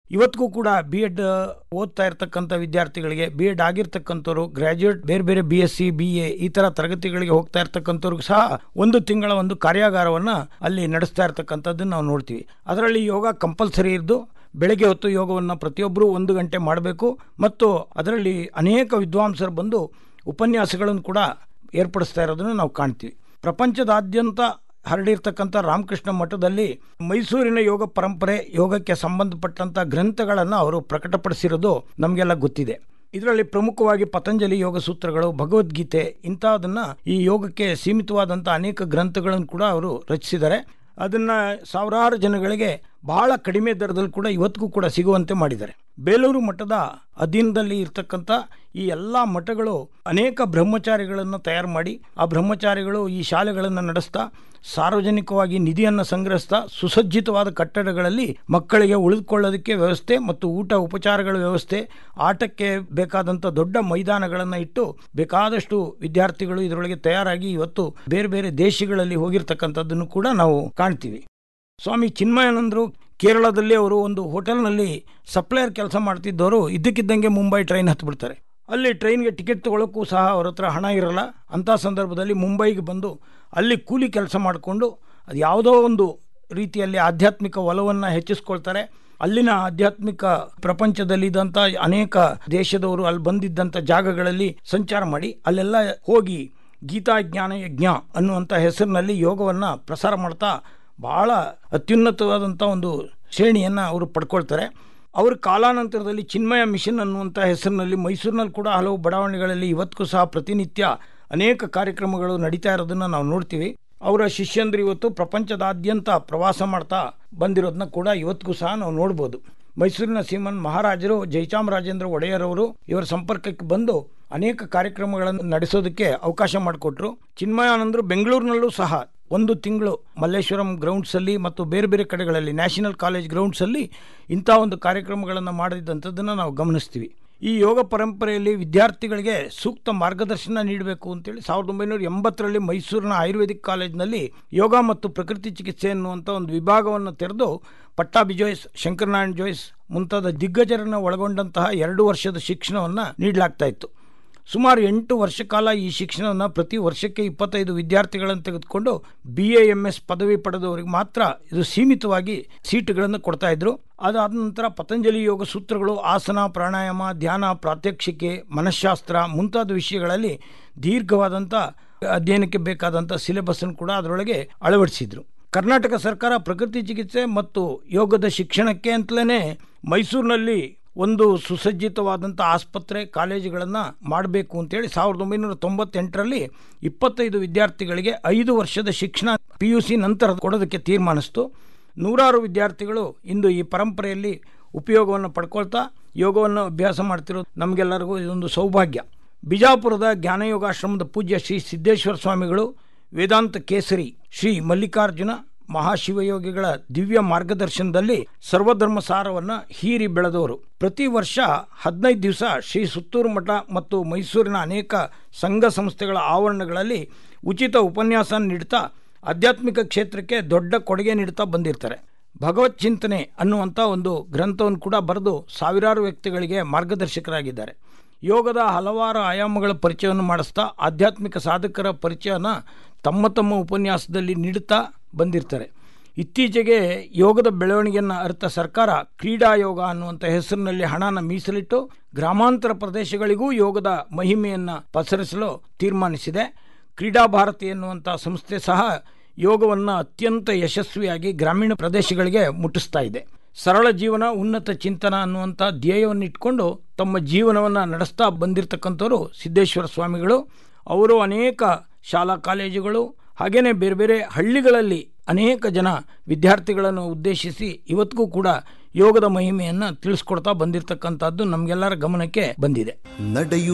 ಇವತ್ತಿಗೂ ಕೂಡ B Ed ಓದ್ತಾ ಇರ್ತಕ್ಕಂಥ ವಿದ್ಯಾರ್ಥಿಗಳಿಗೆ ಬಿ ಎಡ್ ಆಗಿರ್ತಕ್ಕಂಥವ್ರು ಗ್ರಾಜ್ಯುಯೇಟ್ ಬೇರೆ ಬೇರೆ B S C B A ಈ ಥರ ತರಗತಿಗಳಿಗೆ ಹೋಗ್ತಾ ಇರ್ತಕ್ಕಂಥವ್ರಿಗೂ ಸಹ ಒಂದು ತಿಂಗಳ ಒಂದು ಕಾರ್ಯಾಗಾರವನ್ನು ಅಲ್ಲಿ ನಡೆಸ್ತಾ ಇರ್ತಕ್ಕಂಥದ್ದನ್ನು ನಾವು ನೋಡ್ತೀವಿ ಅದರಲ್ಲಿ ಯೋಗ ಕಂಪಲ್ಸರಿ ಇದ್ದು ಬೆಳಗ್ಗೆ ಹೊತ್ತು ಯೋಗವನ್ನು ಪ್ರತಿಯೊಬ್ಬರೂ ಒಂದು ಗಂಟೆ ಮಾಡಬೇಕು ಮತ್ತು ಅದರಲ್ಲಿ ಅನೇಕ ವಿದ್ವಾಂಸರು ಬಂದು ಉಪನ್ಯಾಸಗಳನ್ನು ಕೂಡ ಏರ್ಪಡಿಸ್ತಾ ಇರೋದನ್ನು ನಾವು ಕಾಣ್ತೀವಿ ಪ್ರಪಂಚದಾದ್ಯಂತ ಹರಡಿರ್ತಕ್ಕಂಥ ರಾಮಕೃಷ್ಣ ಮಠದಲ್ಲಿ ಮೈಸೂರಿನ ಯೋಗ ಪರಂಪರೆ ಯೋಗಕ್ಕೆ ಸಂಬಂಧಪಟ್ಟಂಥ ಗ್ರಂಥಗಳನ್ನು ಅವರು ಪ್ರಕಟಪಡಿಸಿರೋದು ನಮಗೆಲ್ಲ ಗೊತ್ತಿದೆ ಇದರಲ್ಲಿ ಪ್ರಮುಖವಾಗಿ ಪತಂಜಲಿ ಯೋಗ ಸೂತ್ರಗಳು ಭಗವದ್ಗೀತೆ ಇಂಥದನ್ನು ಈ ಯೋಗಕ್ಕೆ ಸೀಮಿತವಾದಂಥ ಅನೇಕ ಗ್ರಂಥಗಳನ್ನು ಕೂಡ ಅವರು ರಚಿಸಿದ್ದಾರೆ ಅದನ್ನು ಸಾವಿರಾರು ಜನಗಳಿಗೆ ಬಹಳ ಕಡಿಮೆ ದರದಲ್ಲಿ ಕೂಡ ಇವತ್ತಿಗೂ ಕೂಡ ಸಿಗುವಂತೆ ಮಾಡಿದ್ದಾರೆ ಬೇಲೂರು ಮಠದ ಅಧೀನದಲ್ಲಿ ಇರ್ತಕ್ಕಂಥ ಈ ಎಲ್ಲ ಮಠಗಳು ಅನೇಕ ಬ್ರಹ್ಮಚಾರಿಗಳನ್ನು ತಯಾರು ಮಾಡಿ ಆ ಬ್ರಹ್ಮಚಾರಿಗಳು ಈ ಶಾಲೆಗಳನ್ನು ನಡೆಸ್ತಾ ಸಾರ್ವಜನಿಕವಾಗಿ ನಿಧಿಯನ್ನು ಸಂಗ್ರಹಿಸ್ತಾ ಸುಸಜ್ಜಿತವಾದ ಕಟ್ಟಡಗಳಲ್ಲಿ ಮಕ್ಕಳಿಗೆ ಉಳಿದುಕೊಳ್ಳೋದಕ್ಕೆ ವ್ಯವಸ್ಥೆ ಮತ್ತು ಊಟ ಉಪಚಾರಗಳ ವ್ಯವಸ್ಥೆ ಆಟಕ್ಕೆ ಬೇಕಾದಂಥ ದೊಡ್ಡ ಮೈದಾನಗಳನ್ನು ಇಟ್ಟು ಬೇಕಾದಷ್ಟು ವಿದ್ಯಾರ್ಥಿಗಳು ಇದರೊಳಗೆ ತಯಾರಾಗಿ ಇವತ್ತು ಬೇರೆ ಬೇರೆ ದೇಶಗಳಲ್ಲಿ ಹೋಗಿರ್ತಕ್ಕಂಥದ್ದನ್ನು ಕೂಡ ನಾವು ಕಾಣ್ತೀವಿ ಸ್ವಾಮಿ ಚಿನ್ಮಯಾನಂದರು ಕೇರಳದಲ್ಲಿ ಅವರು ಒಂದು ಹೋಟೆಲ್ನಲ್ಲಿ ಸಪ್ಲೈಯರ್ ಕೆಲಸ ಮಾಡ್ತಿದ್ದವರು ಇದ್ದಕ್ಕಿದ್ದಂಗೆ ಮುಂಬೈ ಟ್ರೈನ್ ಹತ್ಬಿಡ್ತಾರೆ ಅಲ್ಲಿ ಟ್ರೈನ್ಗೆ ಟಿಕೆಟ್ ತೊಗೊಳಕ್ಕೂ ಸಹ ಅವ್ರ ಹತ್ರ ಹಣ ಇರಲ್ಲ ಅಂಥ ಸಂದರ್ಭದಲ್ಲಿ ಮುಂಬೈಗೆ ಬಂದು ಅಲ್ಲಿ ಕೂಲಿ ಕೆಲಸ ಮಾಡಿಕೊಂಡು ಅದು ಯಾವುದೋ ಒಂದು ರೀತಿಯಲ್ಲಿ ಆಧ್ಯಾತ್ಮಿಕ ಒಲವನ್ನು ಹೆಚ್ಚಿಸ್ಕೊಳ್ತಾರೆ ಅಲ್ಲಿನ ಆಧ್ಯಾತ್ಮಿಕ ಪ್ರಪಂಚದಲ್ಲಿದ್ದಂಥ ಅನೇಕ ದೇಶದವರು ಅಲ್ಲಿ ಬಂದಿದ್ದಂಥ ಜಾಗಗಳಲ್ಲಿ ಸಂಚಾರ ಮಾಡಿ ಅಲ್ಲೆಲ್ಲ ಹೋಗಿ ಗೀತಾ ಜ್ಞಾನ ಯಜ್ಞ ಅನ್ನುವಂಥ ಹೆಸರಿನಲ್ಲಿ ಯೋಗವನ್ನು ಪ್ರಸಾರ ಮಾಡ್ತಾ ಭಾಳ ಅತ್ಯುನ್ನತವಾದಂಥ ಒಂದು ಶ್ರೇಣಿಯನ್ನು ಅವರು ಪಡ್ಕೊಳ್ತಾರೆ ಅವರು ಕಾಲಾನಂತರದಲ್ಲಿ ಚಿನ್ಮಯ ಮಿಷನ್ ಅನ್ನುವಂಥ ಹೆಸರಿನಲ್ಲಿ ಮೈಸೂರಿನಲ್ಲಿ ಕೂಡ ಹಲವು ಬಡಾವಣೆಗಳಲ್ಲಿ ಇವತ್ತಿಗೂ ಸಹ ಪ್ರತಿನಿತ್ಯ ಅನೇಕ ಕಾರ್ಯಕ್ರಮಗಳು ನಡೀತಾ ಇರೋದನ್ನು ನಾವು ನೋಡ್ತೀವಿ ಅವರ ಶಿಷ್ಯಂದ್ರು ಇವತ್ತು ಪ್ರಪಂಚದಾದ್ಯಂತ ಪ್ರವಾಸ ಮಾಡ್ತಾ ಬಂದಿರೋದನ್ನ ಕೂಡ ಇವತ್ತಿಗೂ ಸಹ ನಾವು ನೋಡ್ಬೋದು ಮೈಸೂರಿನ ಸೀಮನ್ ಮಹಾರಾಜರು ಜಯಚಾಮರಾಜೇಂದ್ರ ಒಡೆಯರವರು ಇವರ ಸಂಪರ್ಕಕ್ಕೆ ಬಂದು ಅನೇಕ ಕಾರ್ಯಕ್ರಮಗಳನ್ನು ನಡೆಸೋದಕ್ಕೆ ಅವಕಾಶ ಮಾಡಿಕೊಟ್ರು ಚಿನ್ಮಯಾನಂದರು ಬೆಂಗಳೂರಿನಲ್ಲೂ ಸಹ ಒಂದು ತಿಂಗಳು ಮಲ್ಲೇಶ್ವರಂ ಗ್ರೌಂಡ್ಸಲ್ಲಿ ಮತ್ತು ಬೇರೆ ಬೇರೆ ಕಡೆಗಳಲ್ಲಿ ನ್ಯಾಷನಲ್ ಕಾಲೇಜ್ ಗ್ರೌಂಡ್ಸಲ್ಲಿ ಇಂಥ ಒಂದು ಕಾರ್ಯಕ್ರಮಗಳನ್ನು ಮಾಡಿದಂಥದ್ದನ್ನು ನಾವು ಗಮನಿಸ್ತೀವಿ ಈ ಯೋಗ ಪರಂಪರೆಯಲ್ಲಿ ವಿದ್ಯಾರ್ಥಿಗಳಿಗೆ ಸೂಕ್ತ ಮಾರ್ಗದರ್ಶನ ನೀಡಬೇಕು ಅಂತೇಳಿ ಸಾವಿರದ ಒಂಬೈನೂರ ಎಂಬತ್ತರಲ್ಲಿ ಮೈಸೂರಿನ ಆಯುರ್ವೇದಿಕ್ ಕಾಲೇಜಿನಲ್ಲಿ ಯೋಗ ಮತ್ತು ಪ್ರಕೃತಿ ಚಿಕಿತ್ಸೆ ಅನ್ನುವಂಥ ಒಂದು ವಿಭಾಗವನ್ನು ತೆರೆದು ಪಟ್ಟಾಭಿ ಜೋಯ್ಸ್ ಶಂಕರನಾರಾಯಣ ಜೋಯ್ಸ್ ಮುಂತಾದ ದಿಗ್ಗಜರನ್ನು ಒಳಗೊಂಡಂತಹ ಎರಡು ವರ್ಷದ ಶಿಕ್ಷಣವನ್ನು ನೀಡಲಾಗ್ತಾ ಇತ್ತು ಸುಮಾರು ಎಂಟು ವರ್ಷ ಕಾಲ ಈ ಶಿಕ್ಷಣವನ್ನು ಪ್ರತಿ ವರ್ಷಕ್ಕೆ ಇಪ್ಪತ್ತೈದು ವಿದ್ಯಾರ್ಥಿಗಳನ್ನು ತೆಗೆದುಕೊಂಡು ಬಿ ಎ ಎಮ್ ಎಸ್ ಪದವಿ ಪಡೆದವರಿಗೆ ಮಾತ್ರ ಇದು ಸೀಮಿತವಾಗಿ ಸೀಟುಗಳನ್ನು ಕೊಡ್ತಾ ಇದ್ರು ಅದಾದ ನಂತರ ಪತಂಜಲಿ ಯೋಗ ಸೂತ್ರಗಳು ಆಸನ ಪ್ರಾಣಾಯಾಮ ಧ್ಯಾನ ಪ್ರಾತ್ಯಕ್ಷಿಕೆ ಮನಃಶಾಸ್ತ್ರ ಮುಂತಾದ ವಿಷಯಗಳಲ್ಲಿ ದೀರ್ಘವಾದಂಥ ಅಧ್ಯಯನಕ್ಕೆ ಬೇಕಾದಂಥ ಸಿಲೆಬಸ್ಸನ್ನು ಕೂಡ ಅದರೊಳಗೆ ಅಳವಡಿಸಿದ್ರು ಕರ್ನಾಟಕ ಸರ್ಕಾರ ಪ್ರಕೃತಿ ಚಿಕಿತ್ಸೆ ಮತ್ತು ಯೋಗದ ಶಿಕ್ಷಣಕ್ಕೆ ಅಂತಲೇ ಮೈಸೂರಿನಲ್ಲಿ ಒಂದು ಸುಸಜ್ಜಿತವಾದಂಥ ಆಸ್ಪತ್ರೆ ಕಾಲೇಜುಗಳನ್ನು ಮಾಡಬೇಕು ಅಂತೇಳಿ ಸಾವಿರದ ಒಂಬೈನೂರ ತೊಂಬತ್ತೆಂಟರಲ್ಲಿ ಇಪ್ಪತ್ತೈದು ವಿದ್ಯಾರ್ಥಿಗಳಿಗೆ ಐದು ವರ್ಷದ ಶಿಕ್ಷಣ ಪಿ ಯು ಸಿ ನಂತರ ಕೊಡೋದಕ್ಕೆ ತೀರ್ಮಾನಿಸ್ತು ನೂರಾರು ವಿದ್ಯಾರ್ಥಿಗಳು ಇಂದು ಈ ಪರಂಪರೆಯಲ್ಲಿ ಉಪಯೋಗವನ್ನು ಪಡ್ಕೊಳ್ತಾ ಯೋಗವನ್ನು ಅಭ್ಯಾಸ ಮಾಡ್ತಿರೋದು ನಮಗೆಲ್ಲರಿಗೂ ಇದೊಂದು ಸೌಭಾಗ್ಯ ಬಿಜಾಪುರದ ಜ್ಞಾನಯೋಗಾಶ್ರಮದ ಪೂಜ್ಯ ಶ್ರೀ ಸಿದ್ದೇಶ್ವರ ಸ್ವಾಮಿಗಳು ವೇದಾಂತ ಕೇಸರಿ ಶ್ರೀ ಮಲ್ಲಿಕಾರ್ಜುನ ಮಹಾಶಿವಯೋಗಿಗಳ ದಿವ್ಯ ಮಾರ್ಗದರ್ಶನದಲ್ಲಿ ಸರ್ವಧರ್ಮ ಸಾರವನ್ನು ಹೀರಿ ಬೆಳೆದವರು ಪ್ರತಿ ವರ್ಷ ಹದಿನೈದು ದಿವಸ ಶ್ರೀ ಸುತ್ತೂರು ಮಠ ಮತ್ತು ಮೈಸೂರಿನ ಅನೇಕ ಸಂಘ ಸಂಸ್ಥೆಗಳ ಆವರಣಗಳಲ್ಲಿ ಉಚಿತ ಉಪನ್ಯಾಸ ನೀಡ್ತಾ ಆಧ್ಯಾತ್ಮಿಕ ಕ್ಷೇತ್ರಕ್ಕೆ ದೊಡ್ಡ ಕೊಡುಗೆ ನೀಡ್ತಾ ಬಂದಿರ್ತಾರೆ ಭಗವತ್ ಚಿಂತನೆ ಅನ್ನುವಂಥ ಒಂದು ಗ್ರಂಥವನ್ನು ಕೂಡ ಬರೆದು ಸಾವಿರಾರು ವ್ಯಕ್ತಿಗಳಿಗೆ ಮಾರ್ಗದರ್ಶಕರಾಗಿದ್ದಾರೆ ಯೋಗದ ಹಲವಾರು ಆಯಾಮಗಳ ಪರಿಚಯವನ್ನು ಮಾಡಿಸ್ತಾ ಆಧ್ಯಾತ್ಮಿಕ ಸಾಧಕರ ಪರಿಚಯನ ತಮ್ಮ ತಮ್ಮ ಉಪನ್ಯಾಸದಲ್ಲಿ ನೀಡುತ್ತಾ ಬಂದಿರ್ತಾರೆ ಇತ್ತೀಚೆಗೆ ಯೋಗದ ಬೆಳವಣಿಗೆಯನ್ನು ಅರಿತ ಸರ್ಕಾರ ಕ್ರೀಡಾ ಯೋಗ ಅನ್ನುವಂಥ ಹೆಸರಿನಲ್ಲಿ ಹಣನ ಮೀಸಲಿಟ್ಟು ಗ್ರಾಮಾಂತರ ಪ್ರದೇಶಗಳಿಗೂ ಯೋಗದ ಮಹಿಮೆಯನ್ನು ಪಸರಿಸಲು ತೀರ್ಮಾನಿಸಿದೆ ಕ್ರೀಡಾ ಭಾರತಿ ಎನ್ನುವಂಥ ಸಂಸ್ಥೆ ಸಹ ಯೋಗವನ್ನು ಅತ್ಯಂತ ಯಶಸ್ವಿಯಾಗಿ ಗ್ರಾಮೀಣ ಪ್ರದೇಶಗಳಿಗೆ ಮುಟ್ಟಿಸ್ತಾ ಇದೆ ಸರಳ ಜೀವನ ಉನ್ನತ ಚಿಂತನ ಅನ್ನುವಂಥ ಧ್ಯೇಯವನ್ನು ಇಟ್ಕೊಂಡು ತಮ್ಮ ಜೀವನವನ್ನು ನಡೆಸ್ತಾ ಬಂದಿರತಕ್ಕಂಥವರು ಸಿದ್ದೇಶ್ವರ ಸ್ವಾಮಿಗಳು ಅವರು ಅನೇಕ ಶಾಲಾ ಕಾಲೇಜುಗಳು ಹಾಗೆಯೇ ಬೇರೆ ಬೇರೆ ಹಳ್ಳಿಗಳಲ್ಲಿ ಅನೇಕ ಜನ ವಿದ್ಯಾರ್ಥಿಗಳನ್ನು ಉದ್ದೇಶಿಸಿ ಇವತ್ತಿಗೂ ಕೂಡ ಯೋಗದ ಮಹಿಮೆಯನ್ನು ತಿಳಿಸ್ಕೊಡ್ತಾ ಬಂದಿರತಕ್ಕಂಥದ್ದು ನಮಗೆಲ್ಲರ ಗಮನಕ್ಕೆ ಬಂದಿದೆ ನಡೆಯು